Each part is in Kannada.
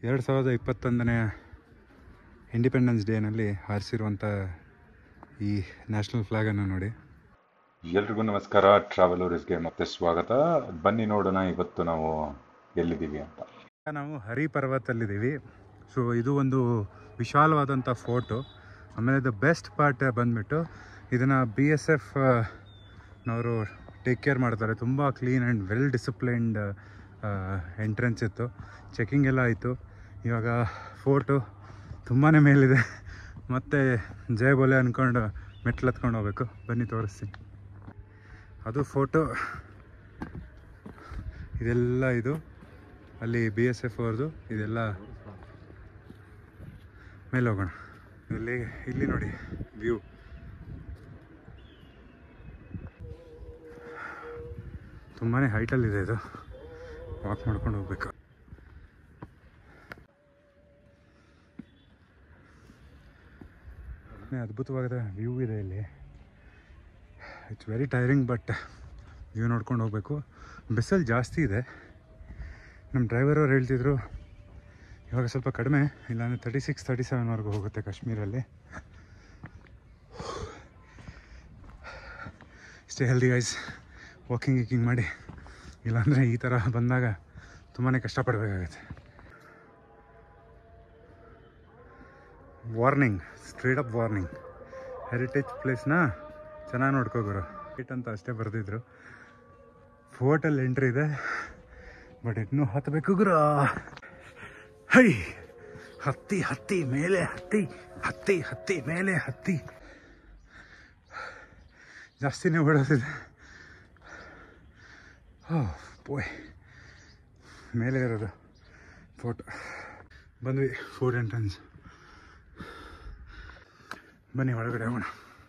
ಎರಡು ಸಾವಿರದ ಇಪ್ಪತ್ತೊಂದನೇ ಇಂಡಿಪೆಂಡೆನ್ಸ್ ಡೇನಲ್ಲಿ ಹಾರಿಸಿರುವಂಥ ಈ ನ್ಯಾಷನಲ್ ಫ್ಲ್ಯಾಗನ್ನು ನೋಡಿ ಎಲ್ರಿಗೂ ನಮಸ್ಕಾರ ಟ್ರಾವೆಲರ್ಸ್ಗೆ ಮತ್ತೆ ಸ್ವಾಗತ ಬನ್ನಿ ನೋಡೋಣ ಇವತ್ತು ನಾವು ಎಲ್ಲಿದ್ದೀವಿ ಅಂತ ನಾವು ಹರಿ ಪರ್ವತಲ್ಲಿದ್ದೀವಿ ಸೊ ಇದು ಒಂದು ವಿಶಾಲವಾದಂಥ ಫೋಟೋ ಆಮೇಲೆ ದ ಬೆಸ್ಟ್ ಪಾರ್ಟ್ ಬಂದುಬಿಟ್ಟು ಇದನ್ನು ಬಿ ಎಸ್ ಎಫ್ ನವರು ಟೇಕ್ ಕೇರ್ ಮಾಡ್ತಾರೆ ತುಂಬ clean and well disciplined entrance ಇತ್ತು ಚೆಕಿಂಗ್ ಎಲ್ಲ ಆಯಿತು ಇವಾಗ ಫೋಟೋ ತುಂಬಾ ಮೇಲಿದೆ ಮತ್ತು ಜಯ ಬೋಲೆ ಅಂದ್ಕೊಂಡು ಮೆಟ್ಲು ಹತ್ಕೊಂಡು ಹೋಗ್ಬೇಕು ಬನ್ನಿ ತೋರಿಸ್ತೀನಿ ಅದು ಫೋಟೋ ಇದೆಲ್ಲ ಇದು ಅಲ್ಲಿ ಬಿ ಎಸ್ ಎಫ್ ಅವ್ರದ್ದು ಇದೆಲ್ಲ ಮೇಲೆ ಹೋಗೋಣ ಇಲ್ಲಿ ಇಲ್ಲಿ ನೋಡಿ ವ್ಯೂ ತುಂಬಾ ಹೈಟಲ್ಲಿದೆ ಇದು ವಾಕ್ ಮಾಡ್ಕೊಂಡು ಹೋಗ್ಬೇಕು ಅದ್ಭುತವಾದ ವ್ಯೂ ಇದೆ ಇಲ್ಲಿ it's very tiring but view ನೋಡ್ಕೊಂಡು ಹೋಗ್ಬೇಕು ಬಿಸಿಲು ಜಾಸ್ತಿ ಇದೆ ನಮ್ಮ ಡ್ರೈವರ್ ಅವ್ರು ಹೇಳ್ತಿದ್ರು ಇವಾಗ ಸ್ವಲ್ಪ ಕಡಿಮೆ ಇಲ್ಲಾಂದರೆ ತರ್ಟಿ ಸಿಕ್ಸ್ ತರ್ಟಿ ಸೆವೆನ್ವರೆಗೂ ಹೋಗುತ್ತೆ ಕಾಶ್ಮೀರಲ್ಲಿ ಸ್ಟೇ ಹೆಲ್ದಿ ಗೈಸ್ ವಾಕಿಂಗ್ ಗೀಕಿಂಗ್ ಮಾಡಿ ಇಲ್ಲಾಂದರೆ ಈ ಥರ ಬಂದಾಗ ತುಂಬಾ ಕಷ್ಟಪಡಬೇಕಾಗತ್ತೆ warning straight up warning heritage ಪ್ಲೇಸ್ನ ಚೆನ್ನಾಗಿ ನೋಡ್ಕೋಗುರು ಇಟ್ ಅಂತ ಅಷ್ಟೇ ಬರೆದಿದ್ರು ಫೋರ್ಟಲ್ಲಿ ಎಂಟ್ರಿ ಇದೆ ಬಟ್ ಇನ್ನೂ ಹತ್ತಬೇಕು ಗುರು ಹೈ ಹತ್ತಿ ಹತ್ತಿ ಮೇಲೆ ಹತ್ತಿ ಹತ್ತಿ ಹತ್ತಿ ಮೇಲೆ ಹತ್ತಿ ಜಾಸ್ತಿನೇ ಓಡೋದಿದೆ ಓ ಪೋಯ್ ಮೇಲೆ ಇರೋದು ಫೋಟೋ ಬಂದ್ವಿ ಫುಡ್ ಎಂಟ್ರೆನ್ಸ್ ಬನ್ನಿ ಒಳಗಡೆ ಹೋಗೋಣ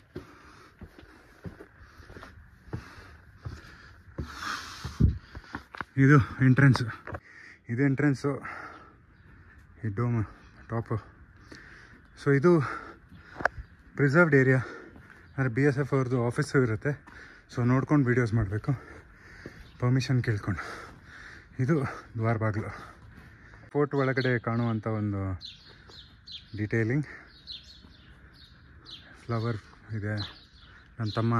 ಇದು ಎಂಟ್ರೆನ್ಸು ಇದು ಎಂಟ್ರೆನ್ಸು ಈ ಡೋಮ್ ಟಾಪು ಸೊ ಇದು ಪ್ರಿಸರ್ವ್ಡ್ ಏರಿಯಾ ಅಂದರೆ ಬಿ ಎಸ್ ಎಫ್ ಅವ್ರದ್ದು ಆಫೀಸು ಇರುತ್ತೆ ಸೊ ನೋಡ್ಕೊಂಡು ವೀಡಿಯೋಸ್ ಮಾಡಬೇಕು ಪರ್ಮಿಷನ್ ಕೇಳ್ಕೊಂಡು ಇದು ದ್ವಾರ ಬಾಗಿಲು ಫೋರ್ಟ್ ಒಳಗಡೆ ಕಾಣುವಂಥ ಒಂದು ಡೀಟೇಲಿಂಗ್ ಫ್ಲವರ್ ಇದೆ ನನ್ನ ತಮ್ಮ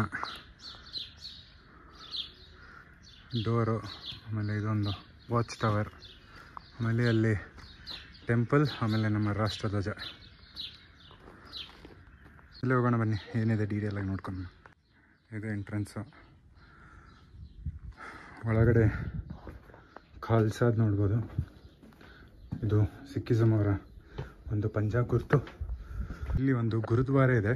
ಡೋರು ಆಮೇಲೆ ಇದೊಂದು ವಾಚ್ ಟವರ್ ಆಮೇಲೆ ಅಲ್ಲಿ ಟೆಂಪಲ್ ಆಮೇಲೆ ನಮ್ಮ ರಾಷ್ಟ್ರಧ್ವಜ ಇಲ್ಲಿ ಹೋಗೋಣ ಬನ್ನಿ ಏನಿದೆ ಡೀಟೇಲಾಗಿ ನೋಡ್ಕೊಂಡು ಇದು ಎಂಟ್ರೆನ್ಸು ಒಳಗಡೆ ಖಾಲ್ಸಾದ್ ನೋಡ್ಬೋದು ಇದು ಸಿಕ್ಕಿಸಮ್ ಅವರ ಒಂದು ಪಂಜಾಬ್ ಗುರುತು ಇಲ್ಲಿ ಒಂದು ಗುರುದ್ವಾರ ಇದೆ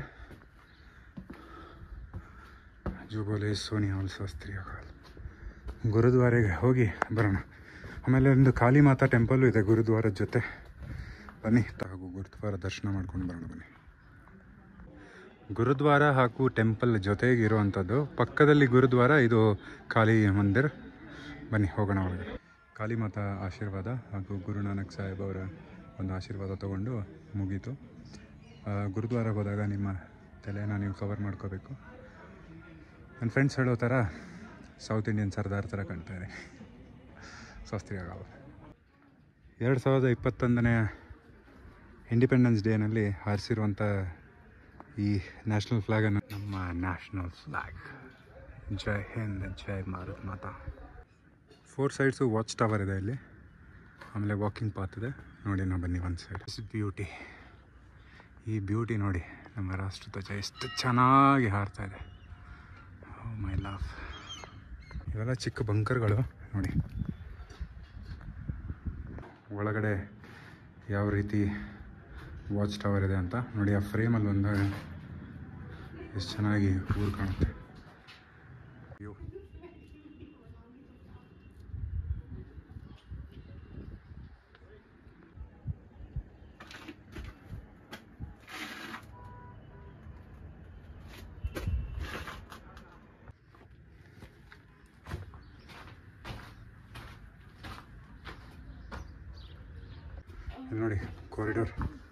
ಜೂಬೋಲೆ ಸೋನಿ ಹಾಲ್ ಶಾಸ್ತ್ರಿ ಹಾಲ್ ಗುರುದ್ವಾರೆಗೆ ಹೋಗಿ ಬರೋಣ ಆಮೇಲೆ ಒಂದು ಕಾಳಿ ಮಾತಾ ಟೆಂಪಲ್ಲು ಇದೆ ಗುರುದ್ವಾರದ ಜೊತೆ ಬನ್ನಿ ಹಾಗೂ ಗುರುದ್ವಾರ ದರ್ಶನ ಮಾಡ್ಕೊಂಡು ಬರೋಣ ಬನ್ನಿ ಗುರುದ್ವಾರ ಹಾಗೂ ಟೆಂಪಲ್ ಜೊತೆಗೆ ಇರುವಂಥದ್ದು ಪಕ್ಕದಲ್ಲಿ ಗುರುದ್ವಾರ ಇದು ಕಾಳಿ ಮಂದಿರ್ ಬನ್ನಿ ಹೋಗೋಣ ಒಳಗೆ ಕಾಳಿ ಮಾತಾ ಆಶೀರ್ವಾದ ಹಾಗೂ ಗುರು ನಾನಕ್ ಸಾಹೇಬ್ ಅವರ ಒಂದು ಆಶೀರ್ವಾದ ತಗೊಂಡು ಮುಗೀತು ಆ, ಗುರುದ್ವಾರಕ್ಕೆ ಹೋದಾಗ ನಿಮ್ಮ ತಲೆನ ನೀವು ಕವರ್ ಮಾಡ್ಕೋಬೇಕು ನನ್ನ ಫ್ರೆಂಡ್ಸ್ ಹೇಳೋ ಥರ ಸೌತ್ ಇಂಡಿಯನ್ ಸರ್ದಾರ್ ಥರ ಕಾಣ್ತಾ ಇದೆ ಶಾಸ್ತ್ರಿ ಆಗಲ್ಲ ಎರಡು ಸಾವಿರದ ಇಪ್ಪತ್ತೊಂದನೇ ಇಂಡಿಪೆಂಡೆನ್ಸ್ ಡೇನಲ್ಲಿ ಹಾರಿಸಿರುವಂಥ ಈ ನ್ಯಾಷನಲ್ ಫ್ಲ್ಯಾಗನ್ನು ನಮ್ಮ ನ್ಯಾಷನಲ್ ಫ್ಲ್ಯಾಗ್ ಜೈ ಹಿಂದ್ ಜೈ Bharat Mata four sides watch tower ಇದೆ ಇಲ್ಲಿ ಆಮೇಲೆ ವಾಕಿಂಗ್ ಪಾತ್ ಇದೆ ನೋಡಿ ನಾವು ಬನ್ನಿ ಒಂದು ಸೈಡ್ ಬ್ಯೂಟಿ ಈ ಬ್ಯೂಟಿ ನೋಡಿ ನಮ್ಮ ರಾಷ್ಟ್ರಧ್ವಜ ಎಷ್ಟು ಚೆನ್ನಾಗಿ ಹಾರ್ತಾ ಇದೆ ಮೈ ಲವ್ ಇವೆಲ್ಲ ಚಿಕ್ಕ ಬಂಕರ್ಗಳು ನೋಡಿ ಒಳಗಡೆ ಯಾವ ರೀತಿ ವಾಚ್ ಟವರ್ ಇದೆ ಅಂತ ನೋಡಿ ಆ ಫ್ರೇಮಲ್ಲಿ ಬಂದಾಗ ಎಷ್ಟು ಚೆನ್ನಾಗಿ ಊರು ಕಾಣುತ್ತೆ ವ್ಯೂ ಇಲ್ಲಿ ನೋಡಿ ಕಾರಿಡೋರ್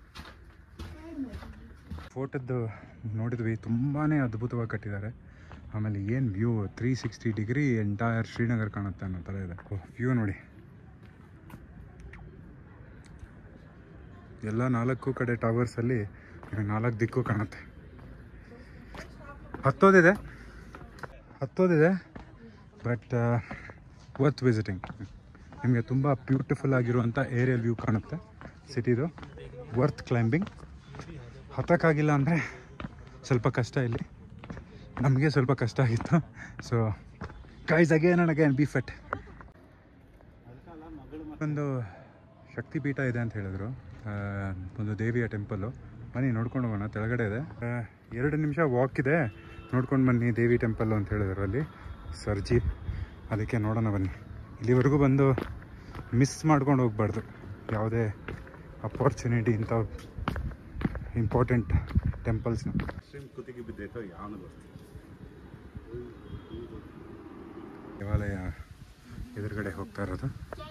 ಫೋಟೋದ್ದು ನೋಡಿದ್ವಿ ತುಂಬಾ ಅದ್ಭುತವಾಗಿ ಕಟ್ಟಿದ್ದಾರೆ ಆಮೇಲೆ ಏನು view three sixty degree entire Srinagar ಕಾಣುತ್ತೆ ಅನ್ನೋ ಥರ ಇದೆ ವ್ಯೂ ನೋಡಿ ಎಲ್ಲ ನಾಲ್ಕು ಕಡೆ ಟವರ್ಸಲ್ಲಿ ನಿಮಗೆ ನಾಲ್ಕು ದಿಕ್ಕು ಕಾಣುತ್ತೆ ಹತ್ತೋದಿದೆ ಹತ್ತೋದಿದೆ ಬಟ್ ವರ್ತ್ ವಿಸಿಟಿಂಗ್ ನಿಮಗೆ ತುಂಬ ಬ್ಯೂಟಿಫುಲ್ ಆಗಿರುವಂಥ ಏರಿಯಲ್ ವ್ಯೂ ಕಾಣುತ್ತೆ ಸಿಟಿದು ವರ್ತ್ ಕ್ಲೈಂಬಿಂಗ್ ಹತ್ತಕ್ಕಾಗಿಲ್ಲ ಅಂದರೆ ಸ್ವಲ್ಪ ಕಷ್ಟ ಇಲ್ಲಿ ನಮಗೆ ಸ್ವಲ್ಪ ಕಷ್ಟ ಆಗಿತ್ತು so guys again and again be fit ಒಂದು ಶಕ್ತಿಪೀಠ ಇದೆ ಅಂತ ಹೇಳಿದ್ರು ಆ, ಒಂದು ದೇವಿಯ ಟೆಂಪಲ್ಲು ಬನ್ನಿ ನೋಡ್ಕೊಂಡು ಹೋಗೋಣ ಕೆಳಗಡೆ ಇದೆ ಆ, ಎರಡು ನಿಮಿಷ ವಾಕ್ ಇದೆ ನೋಡ್ಕೊಂಡು ಬನ್ನಿ ದೇವಿ ಟೆಂಪಲ್ಲು ಅಂತ ಹೇಳಿದ್ರು ಅಲ್ಲಿ ಸರ್ಜಿ ಅದಕ್ಕೆ ನೋಡೋಣ ಬನ್ನಿ ಇಲ್ಲಿವರೆಗೂ ಬಂದು ಮಿಸ್ ಮಾಡ್ಕೊಂಡು ಹೋಗ್ಬಾರ್ದು ಯಾವುದೇ ಅಪಾರ್ಚುನಿಟಿ ಇಂಥ ಇಂಪಾರ್ಟೆಂಟ್ ಟೆಂಪಲ್ಸ್ನ ದೇವಾಲಯ ಎದುರುಗಡೆ ಹೋಗ್ತಾ ಇರೋದು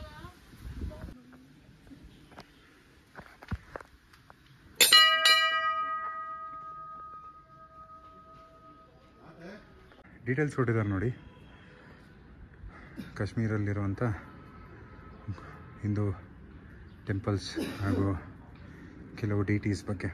ಡೀಟೇಲ್ಸ್ ಕೊಟ್ಟಿದ್ದಾರೆ ನೋಡಿ ಕಾಶ್ಮೀರಲ್ಲಿರುವಂಥ ಹಿಂದೂ ಟೆಂಪಲ್ಸ್ ಹಾಗೂ ಕೆಲವು ಡಿಟೀಸ್ ಬಗ್ಗೆ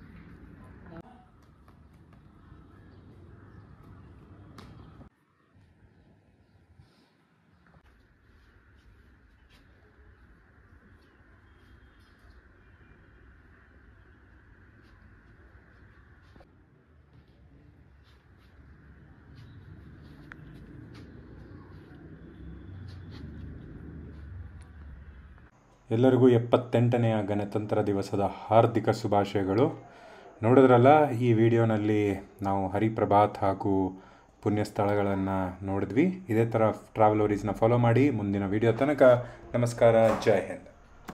ಎಲ್ಲರಿಗೂ ಎಪ್ಪತ್ತೆಂಟನೆಯ ಗಣತಂತ್ರ ದಿವಸದ ಹಾರ್ದಿಕ ಶುಭಾಶಯಗಳು ನೋಡಿದ್ರಲ್ಲ ಈ ವಿಡಿಯೋನಲ್ಲಿ ನಾವು ಹರಿಪ್ರಭಾತ್ ಹಾಗೂ ಪುಣ್ಯ ಸ್ಥಳಗಳನ್ನು ನೋಡಿದ್ವಿ ಇದೇ ಥರ ಟ್ರಾವೆಲೋರೀಸ್ನ ಫಾಲೋ ಮಾಡಿ ಮುಂದಿನ ವಿಡಿಯೋ ತನಕ ನಮಸ್ಕಾರ ಜೈ ಹಿಂದ್